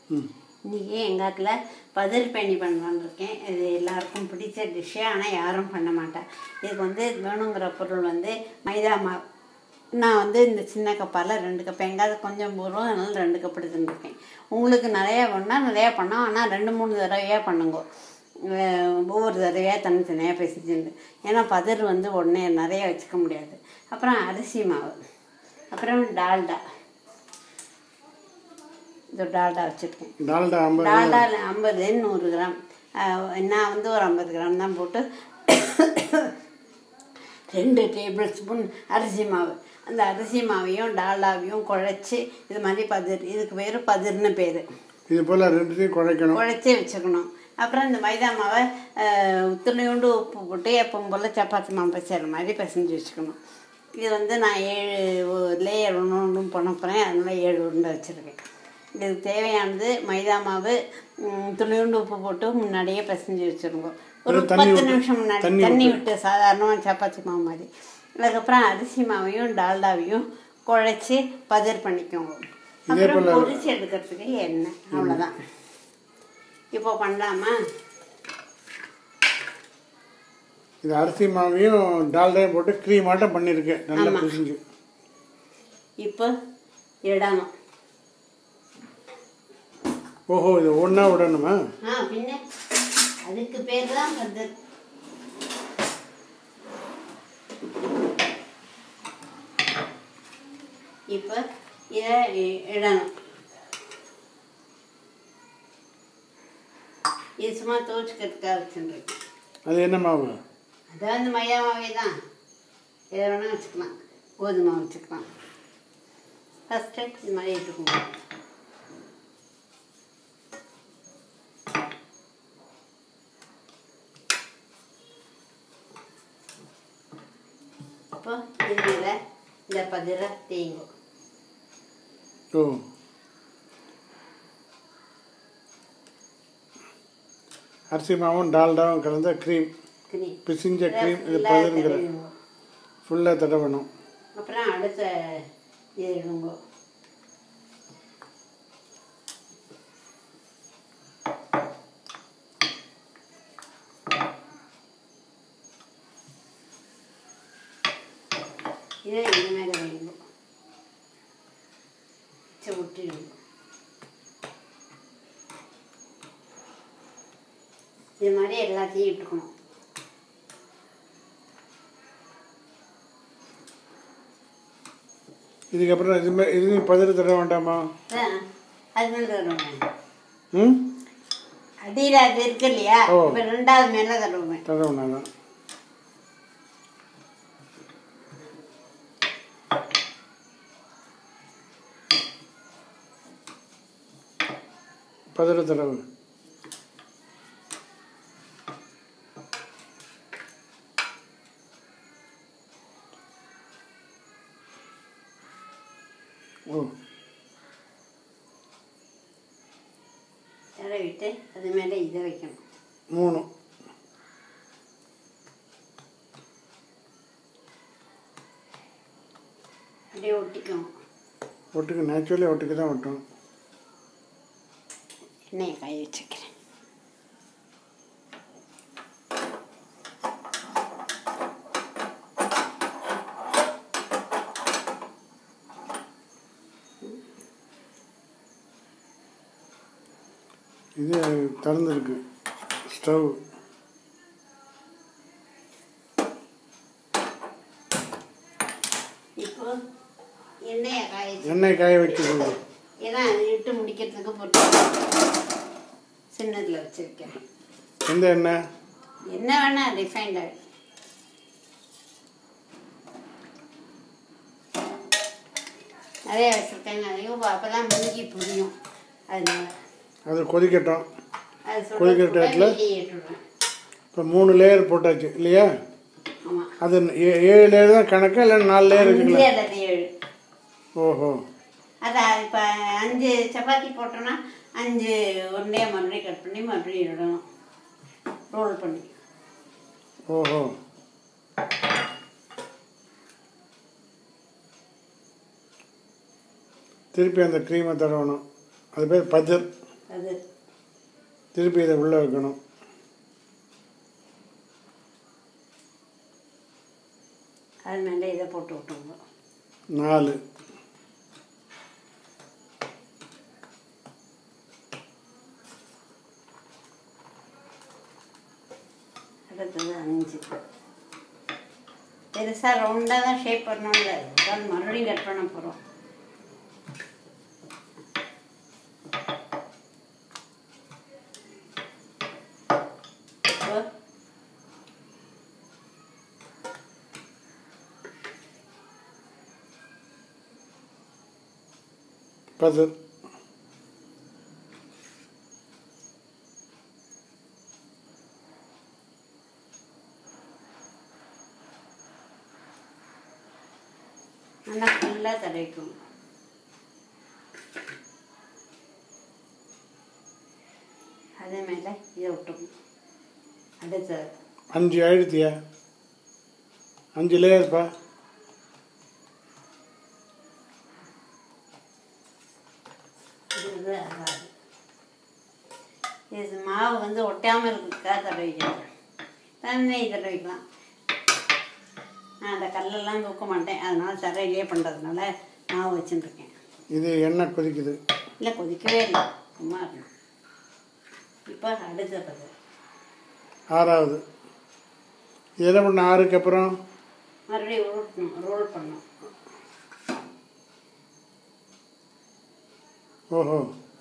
ம் இன்றைக்கி எங்கள் ஆத்தில் பதில் பண்ணி பண்ணலான்னு இருக்கேன் இது எல்லாருக்கும் பிடிச்ச டிஷ்ஷு ஆனால் யாரும் பண்ண மாட்டேன் இதுக்கு வந்து வேணுங்கிற பொருள் வந்து மைதா மாவு நான் வந்து இந்த சின்ன கப்பால் ரெண்டு கப் எங்காவது கொஞ்சம் போடுவோம் அதனால ரெண்டு கப் எடுத்துருக்கேன் உங்களுக்கு நிறையா வேணும்னா நிறையா பண்ணோம் ஆனால் ரெண்டு மூணு தடவையாக பண்ணுங்க அஹ் ஒவ்வொரு தடவையாக தனித்தனியாக பேசிச்சுண்டு ஏன்னா பதிர் வந்து உடனே நிறைய வச்சுக்க முடியாது அப்புறம் அரிசி மாவு அப்புறம் டால்டா இது டால்டா வச்சுருக்கேன் டால்டா ஐம்பது டால்டா ஐம்பது நூறு கிராம் அஹ் நான் வந்து ஒரு ஐம்பது கிராம் தான் போட்டு ரெண்டு டேபிள் ஸ்பூன் அரிசி மாவு அந்த அரிசி மாவையும் டால்டாவையும் குழச்சி இது மாதிரி பதிர் இதுக்கு பேர் பதிர்னு பேர் இது போல் ரெண்டுத்தையும் குழைக்கணும் குழச்சி வச்சுக்கணும் அப்புறம் இந்த மைதா மாவை அஹ், துணியோண்டு உப்பு போட்டு எப்பவும் போல் சப்பாத்தி மாவு பிசைகிற மாதிரி பிசைஞ்சு வச்சுக்கணும் இது வந்து நான் ஏழு லேயர் ஒன்று ஒன்றும் பண்ண போகிறேன் அதனால் ஏழு உருண்டை வச்சுருக்கேன் இதுக்கு தேவையானது மைதா மாவு ம், துணியோண்டு உப்பு போட்டு முன்னாடியே பிசைஞ்சு வச்சுருங்க ஒரு அப்புறம் தண்ணி பத்து விட்டு- நிமிஷம் முன்னாடி தண்ணி தண்ணி விட்டு. விட்டு சாதாரணமாக சப்பாத்தி மாவு மாதிரி அதுக்கப்புறம் அரிசி மாவையும் டால்டாவையும் குழச்சி பதர் பண்ணிக்கோங்க இதே அப்புறம் போல- பொரிச்சு எடுக்கிறதுக்கு எண்ணெய் அவ்வளோதான் இப்போ பண்ணலாமா இது அரிசி மாவையும் டால்டையும் போட்டு க்ரீம் ஆட்டம் பண்ணியிருக்கேன் நல்லா ஆமா. பிசிஞ்சு இப்போ இடணும் ஓஹோ இது ஒன்றா விடணுமா ஆ பின்ன அதுக்கு பேர் தான் பதர் இப்போ இதை இ- இடணும் இது சும்மா துவச்சிக்கிறதுக்காக வச்சுருக்கேன் அது என்ன மாவு அது வந்து மைதா மாவே தான் எதை வேணால் வச்சுக்கலாம் கோதுமை மாவு வச்சுக்கலாம் ஃபஸ்ட்டு இது மாதிரி எடுத்துக்கோங்க இப்போ இது மேலே இந்த பதில தேங்கும் ஓ அரிசி மாவும் டால்டாவும் கலந்த க்ரீம் கிரி பிசிஞ்ச க்ரீம் இது ஃபுல்லாக பதறுங்கிற தடவிடுங்க. ஃபுல்லாக தடவணும் அப்புறம் அடுத்த இது இடுங்க இதை இது மேலே வைங்க சரி விட்டுடுங்க இது மாதிரி எல்லாத்தையும் இட்டுக்கணும் இதுக்கப்புறம் இதுமே இதுலேயும் பதறு தட வேண்டாமா ஆ, அது மேலே தருவேன் ம் அடியில் அது இருக்கு இல்லையா ஓ. இப்போ ரெண்டாவது மேலே தருவேன் தடவணும் தான் பதறு தடவு ஓ தடவிட்டு அது மேலே இதை வைக்கணும் மூணு அப்படியே ஒட்டிக்கணும் ஒட்டுக்கு நேச்சுரலி ஒட்டுக்கு தான் ஒட்டும் எண்ணெயை காய வச்சுக்கிறேன் இது திறந்துருக்கு ஸ்டவ் இப்போ எண்ணெயை காய வச்சு எண்ணெய் காய வைக்கிறது ஏன்னா அது இட்டு முடிக்கிறதுக்கு போட்டு சின்னதில் வச்சுருக்கேன் எந்த எண்ணெய் என்ன வேணா ரிஃபைண்ட் ஆயில் நிறைய வச்சுருக்கேங்க அதையும் அப்போ தான் முங்கி புரியும் அதனால அது கொதிக்கட்டும் அது சுட கொதிக்கிற சுட டயத்துல? வெளியே ஏற்றுடுவேன் இப்போ மூணு லேயர் போட்டாச்சு இல்லையா ஆமாம் அது ஏ- ஏழு லேயர் தான் கணக்கு இல்லை நாலு லேயர் அஞ்சு இருக்குங்களா அல்லது ஏழு ஓஹோ அதான் இப்போ அஞ்சு சப்பாத்தி போட்டோன்னா அஞ்சு உருண்டையாக மறுபடியும் கட் பண்ணி மறுபடியும் இடணும் ரோல் பண்ணி ஓஹோ திருப்பி அந்த க்ரீமை தடவணும் அது பேர் பஜர் அது திருப்பி இதை உள்ளே வைக்கணும் அது மேலே இதை போட்டு விட்டுங்க நாலு அடுத்தது அஞ்சு பெருசாக ரவுண்டாக தான் ஷேப் பண்ணணும்ல அதான் மறுபடியும் கட் பண்ண போகிறோம் பதர் நல்லா ஃபுல்லாக தடவிக்கும் அதே மேலே இதை விட்டுக்கணும் அடுத்தது அஞ்சு ஆயிடுத்தியா அஞ்சு லேயர்ப்பா இது ஆகாது இது மாவு வந்து ஒட்டாமல் இருக்கிறதுக்காக தடவிக்கலாம் தண்ணி தடவிக்கலாம் நான் அந்த கல்லெல்லாம் தூக்க மாட்டேன் அதனால தரையிலே பண்ணுறதுனால மாவு வச்சுட்டுருக்கேன் இது எண்ணெய் கொதிக்குது இல்லை கொதிக்கவே இல்லை சும்மா இருக்கணும் இப்போ அடுத்த பதில் ஆறாவது இது என்ன பண்ண ஆறுக்கு அப்புறம் மறுபடியும் உருட்டணும் ரோல் பண்ணணும் ஓஹோ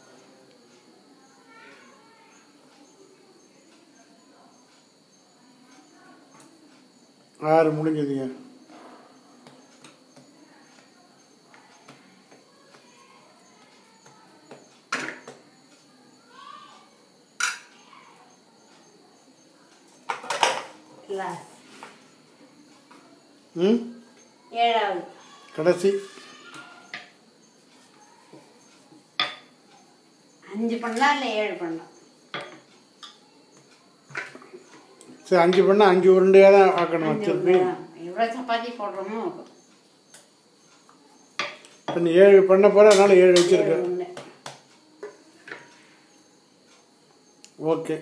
ஆறு முடிஞ்சதுங்க இல்லை ம் ஏழாவது கடைசி அஞ்சு பண்ணலாம் இல்லை ஏழு பண்ணலாம் சரி அஞ்சு பண்ணால் அஞ்சு உருண்டையாக தான் ஆக்கணும் அஞ்சு திருப்பி உருண்டை. எவ்வளோ சப்பாத்தி போடுறோமோ இப்போ நீ ஏழு பண்ண போகிற அதனால ஏழு வச்சுருக்க ஏழு உருண்டை. ஓகே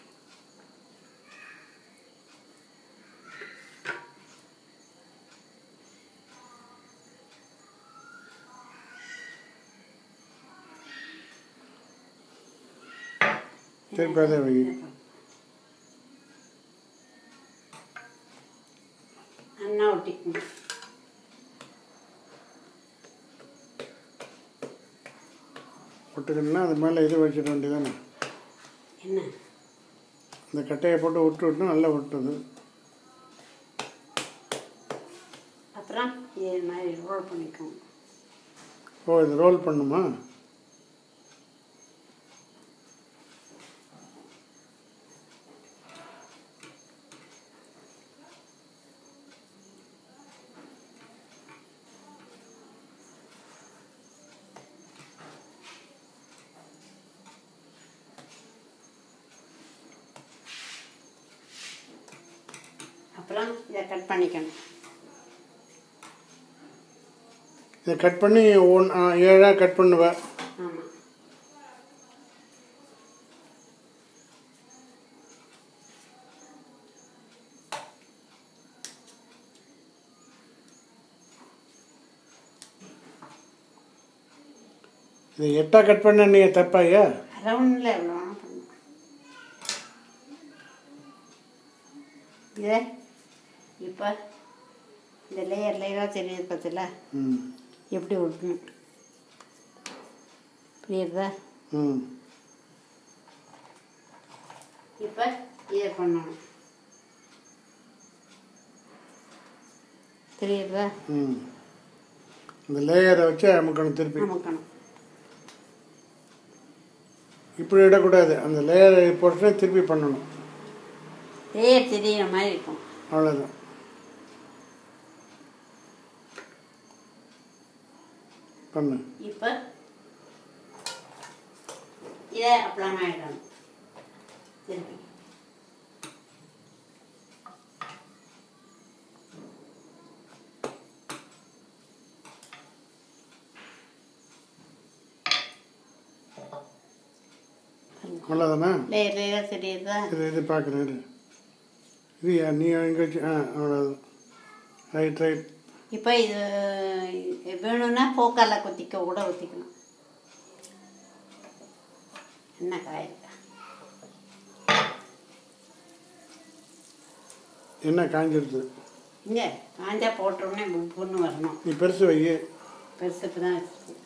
திருப்பி அதை வை அண்ணா ஒட்டிக்கணும் விட்டுக்கணும்னா அது மேலே இது வச்சிட வேண்டியதானே என்ன இந்த கட்டையை போட்டு விட்டு விட்டு நல்லா விட்டுது அப்புறம் இது மாதிரி ரோல் பண்ணிக்கோங்க ஓ இது ரோல் பண்ணுமா அப்புறம் இதை கட் பண்ணிக்கணும் இதை கட் பண்ணி ஒன் ஏழாக கட் பண்ணுவேன் ஆமாம் இதை எட்டாக கட் பண்ண நீ தப்பாயா ரவுண்டில் எவ்வளோ வேணால் பண்ணலாம் இதை இப்போ இந்த லேயர் லேயராக தெரியுது பார்த்தல ம் எப்படி விடணும் புரியுதா ம் இப்போ இதை பண்ணணும் தெரியுதா ம் இந்த லேயரை வச்சு அமுக்கணும் திருப்பி நமக்கணும் இப்படி விடக்கூடாது அந்த லேயரை போட்டு திருப்பி பண்ணணும் லேயர் தெரியுற மாதிரி இருக்கும் அவ்வளோதான் பண்ணு இப்போ இதை அப்பளம் ஆகிடணும் திருப்பி பாருங்க அவ்வளோதானே லேயர் லேயராக தெரியுதா இது இது பார்க்குறேன் இரு இது யா- நீ எங்கே வச்சு ஆ அவ்வளோதான் ரைட் ரைட் இப்போ இது வேணும்னா போக்கால குத்திக்க கூட ஊற்றிக்கணும் என்ன காய் என்ன காஞ்சிருது இங்கே காஞ்சா போட்டோடனே புண்ணு வரணும் நீ பெருசு வை பெருசுக்கு தான் வச்சிருக்கேன்.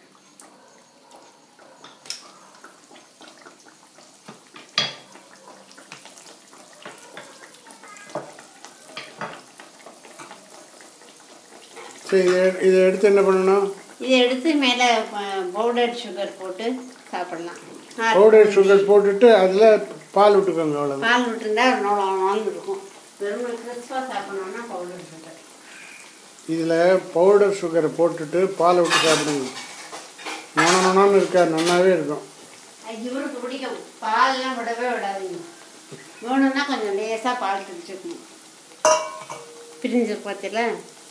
சரி இதை இதை எடுத்து என்ன பண்ணணும் இதை எடுத்து மேலே பவுடர் சுகர் போட்டு சாப்பிடலாம் பவுடர் சுகர் போட்டுட்டு அதில் பால் விட்டுக்கோங்க அவ்வளோதான் பால் விட்டுருந்தா ஒரு நாலு நாள் இருக்கும் வெறும் கிறிஸ்பாக சாப்பிடணும்னா பவுடர் சுகர் இதில் பவுடர் சுகரை போட்டுட்டு பாலை விட்டு சாப்பிடுங்க நொனன்னு இருக்கா நல்லாவே இருக்கும் இவருக்கு பிடிக்கும் பால்லாம் விடவே விடாதீங்க வேணும்னா கொஞ்சம் லேசாக பால் பிரிச்சுக்கணும் பிரிஞ்சு பார்த்தீங்களா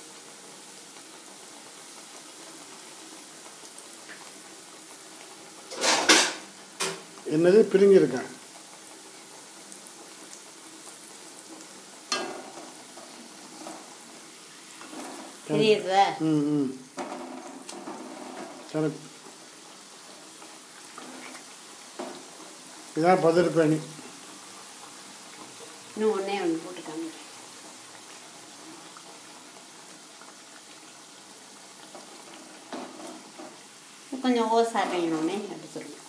என்னது பிரிஞ்சிருக்கேன் தெரியுதா ம் ம் சரி இதான் பதிர்பேணி இன்னும் ஒன்றே ஒன்று போட்டு காமிக்கிறேன் கொஞ்சம் ஓஸ் அரையணுன்னே அப்படி சொல்லுங்க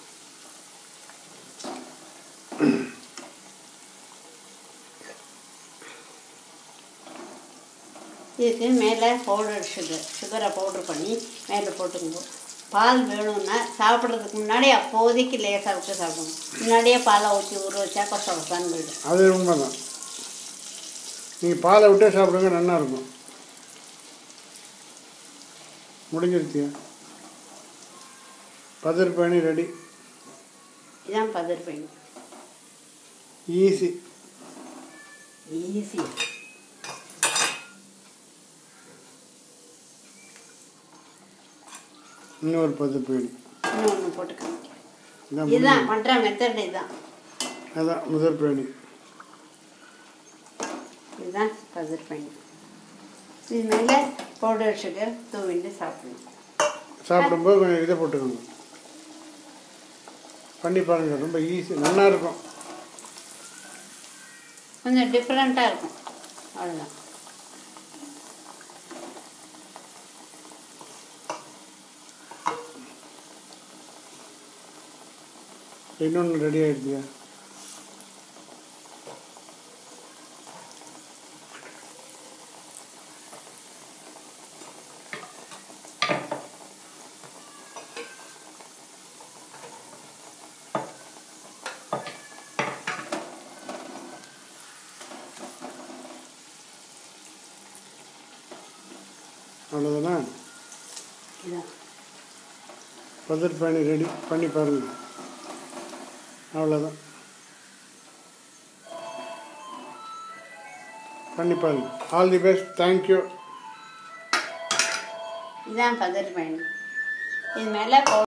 இதுக்கு மேலே பவுடர் சுகர் சுகரை பவுடர் பண்ணி மேலே போட்டுக்கணும் பால் வேணும்னா சாப்பிட்றதுக்கு முன்னாடி அப்போதைக்கு லேசாக விட்டு சாப்பிடணும் முன்னாடியே பாலை ஊற்றி ஊற வச்சா கொச கொசான்னு போயிடும் அது உண்மைதான் நீங்கள் பாலை விட்டே சாப்பிடுங்க நல்லா இருக்கும் முடிஞ்சிருச்சியா பதிர்பேணி ரெடி இதான் பதர் பண்ணி ஈஸி ஈஸி இன்னொரு பதிர்பேணி இன்னும் ஒன்று போட்டு காமிக்கிறேன் இதான் இதுதான் பண்ணுற மெத்தட் இதுதான் அதான் முதல் பேணி இதுதான் பதர் பண்ணி இது மேலே பவுடர் சுகர் தூவிட்டு சாப்பிடணும் சாப்பிடும்போது கொஞ்சம் இதை போட்டுக்கோங்க பண்ணி பாருங்கள் ரொம்ப ஈஸி நல்லா இருக்கும் கொஞ்சம் டிஃப்ரெண்ட்டாக இருக்கும் அவ்வளோதான் இன்னொன்று ரெடி ஆகிடுச்சியா அவ்வளோதானே இதுதான் பதர் பேணி ரெடி பண்ணி பாருங்கள் அவ்வளோதான் பண்ணி பாருங்கள் ஆல் தி பெஸ்ட் தேங்க்யூ இதுதான் பதர் பண்ணி இது மேலே